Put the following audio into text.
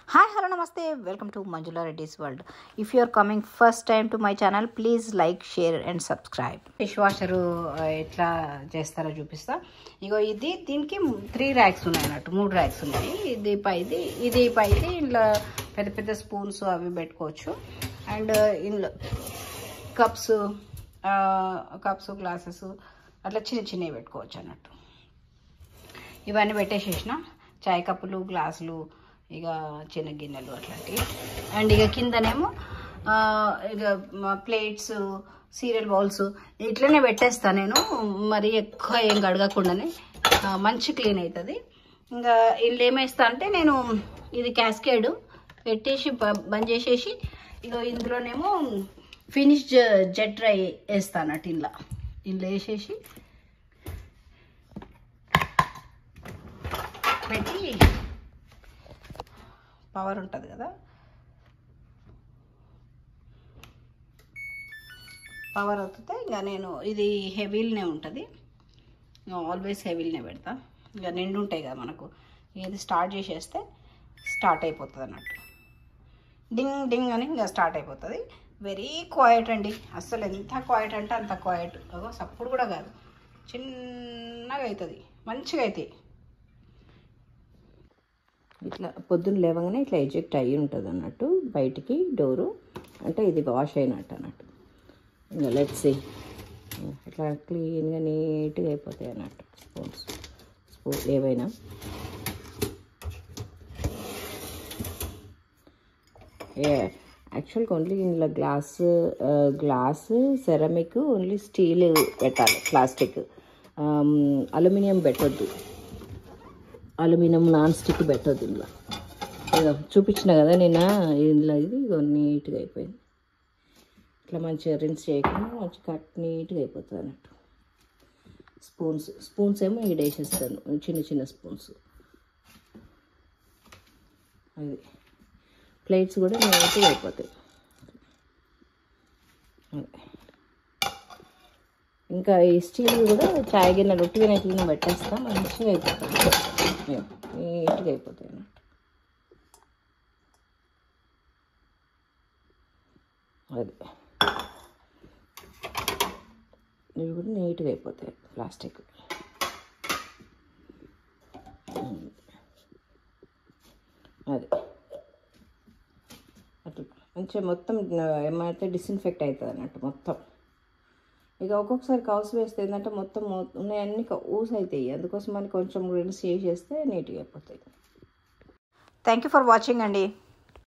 Hi hello నమస్తే welcome to Manjula Reddy's world if you are coming first time to my channel please like share and subscribe dishwasher ఎట్లా చేస్తారో చూపిస్తా ఇగో ఇది దీనికి three racks ఉన్నాయి అన్నట్టు మూడు ర్యాక్స్ ఉన్నాయి ఇది పైది ఇది పైది ఇంట్లో పెద్ద పెద్ద స్పూన్స్ అవి పెట్టుకోవచ్చు అండ్ ఇందులో కప్స్ కప్స్ గ్లాసెస్ అట్లా చిన్న చిన్నవి పెట్టుకోవచ్చు అన్నట్టు ఇవన్నీ పెట్టేసేసిన చాయ్ కప్పులు గ్లాసులు ఇక చిన్న గిన్నెలు అట్లాంటివి అండ్ ఇక కిందనేమో ఆ, ఇక ప్లేట్స్ సీరియల్ బౌల్స్ ఇట్లనే పెట్టేస్తా నేను మరి ఎక్కువ ఏం కడగకుండానే ఆ, మంచి క్లీన్ అవుతుంది ఇంకా ఇల్లు ఏమేస్తా అంటే నేను ఇది క్యాస్కేడ్ పెట్టేసి బ- బంద్ చేసేసి ఇక ఇందులోనేమో ఫినిష్ జెట్ డ్రై వేస్తాను అన్నట్టు ఇంట్లో ఇంట్లో వేసేసి పెట్టి పవర్ ఉంటుంది కదా పవర్ అవుతుంది ఇంకా నేను ఇది హెవీలనే ఉంటుంది ఆల్వేస్ హెవీలనే పెడతా ఇంకా నిండు ఉంటాయి కదా మనకు ఇది స్టార్ట్ చేసేస్తే స్టార్ట్ అయిపోతుంది అన్నట్టు డింగ్ డింగ్ అని ఇంకా స్టార్ట్ అయిపోతుంది వెరీ క్వైట్ అండి అస్సలు ఎంత క్వైట్ అంటే అంత క్వైట్ సప్పుడు కూడా కాదు చిన్నగా అవుతుంది మంచిగా అవుతాయి ఇట్లా పొద్దున్న లేవగానే ఇట్లా ఎజెక్ట్ అయ్యి ఉంటుంది అన్నట్టు బయటికి డోరు అంటే ఇది వాష్ అయినట్టు అన్నట్టు ఇంకా లెట్స్ ఇట్లా క్లీన్గా నీట్గా అయిపోతాయి అన్నట్టు స్పూన్స్ స్పూన్ ఏవైనా ఏ యాక్చువల్గా ఓన్లీ ఇందులో glass glass ceramic only steel పెట్టాలి ప్లాస్టిక్ అల్యూమినియం పెట్టొద్దు అల్యూమినియం నాన్ స్టిక్ పెట్టొద్దు ఇందులో ఇదో చూపించిన కదా నేను ఇందులో ఇది ఇగో నీట్గా అయిపోయింది ఇట్లా మంచిగా రిన్స్ చేయకుండా మంచి కట్ నీట్గా అయిపోతుంది అన్నట్టు స్పూన్స్ స్పూన్స్ ఏమో ఈడ వేసేస్తాను చిన్న చిన్న స్పూన్స్ అది ప్లేట్స్ కూడా నీట్గా అయిపోతాయి అది. ఇంకా ఈ స్టీల్ కూడా చాయ్ గిన్నెలు ఉట్టిగా ఇట్లా పెట్టేస్తా మంచిగా అయిపోతుంది ఇగో, నీట్గా అయిపోతాయి అన్నట్టు అది ఇవి కూడా నీట్గా అయిపోతాయి ప్లాస్టిక్ అది అట్లా మంచిగా మొత్తం ఏమైతే డిస్ఇన్ఫెక్ట్ అవుతుంది అన్నట్టు మొత్తం ఇక ఒక్కొక్కసారి కౌస్ వేస్తే ఏంటంటే మొత్తం ఉన్నాయన్నీ ఊస్ అవుతాయి అందుకోసం అని కొంచెం రిన్స్ చేసేస్తే నీట్గా అయిపోతాయి థ్యాంక్ యూ ఫర్ వాచింగ్ అండి